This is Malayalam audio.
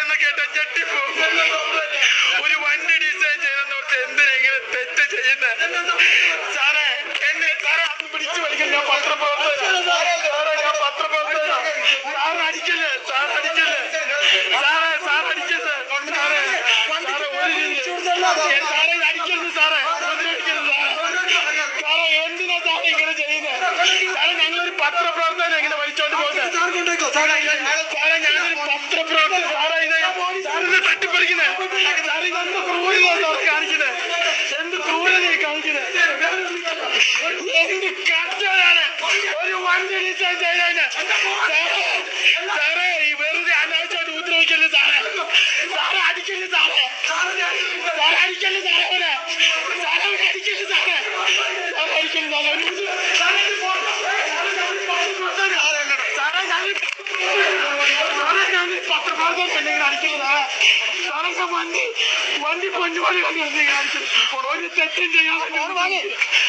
പറഞ്ഞ കേട്ട ഞെട്ടിപ്പോ ഒരു വണ്ടി ഡിസൈൻ ചെയ്തെന്നോർത്ത് എന്തിനെങ്കിലും തെറ്റ് ചെയ്യുന്നത് സാറേ എന്നെ സാറേ അന്ന് പിടിച്ചു വലിക്കാൻ ഞാൻ പത്രപ്രവർത്തകനാ. സാറേ ഞാൻ പത്രപ്രവർത്തകനാ. സാറ് അടിക്കല്ലേ സാർ അടിക്കല്ലേ സാറേ സാർ അടിക്കരുത് സാറേ സാറേ ഒരു രീതി ഏ, സാറേ ഇത് അടിക്കരുത് സാറേ ഉപദ്രവിക്കരുത് സാറേ സാറേ എന്തിനാ സാറേ ഇങ്ങനെ ചെയ്യുന്നത് സാറേ ഞങ്ങളൊരു പത്രപ്രവർത്തകനെ ഇങ്ങനെ വലിച്ചോണ്ട് പോകുന്നത് സാറേ ഞാനൊരു പത്രപ്രവർത്തകൻ സാറേ ഇത് സാറിത് തട്ടിപ്പറിക്കുന്നത് സാറേ ഇതെന്ത് ക്രൂരത സാറ് കാണിക്കുന്നത് എന്ത് ക്രൂരതയെ കാണിക്കുന്നത് എന്ത് കഷ്ടമാണ് ഒരു വണ്ടി ഡിസൈൻ ചെയ്തതിന് സാറേ സാറേ ഈ വെറുതെ അനാവശ്യമായിട്ട് ഉപദ്രവിക്കല്ലേ സാറേ സാറേ അടിക്കല്ലേ സാറേ സാറേ അടിക്കല്ലേ സാറേ അവനെ സാറേ അവനെ അടിക്കല്ലേ സാറേ സാറേ അടിക്കല്ലേ സാറേ അവനെ സാറേ ഇത് പോ- സാറേ ഞാൻ സാറേ ഞാൻ പത്രപ്രവർത്തകൻ പെണ്ണിങ്ങനെ അടിക്കല്ലേ സാറേ സാറേ ഞാൻ വണ്ടി വണ്ടി പൊന്നുപോലെ കണ്ടു ഇങ്ങനെ അടിക്കുന്നത് ഒരു തെറ്റും ചെയ്യാതെ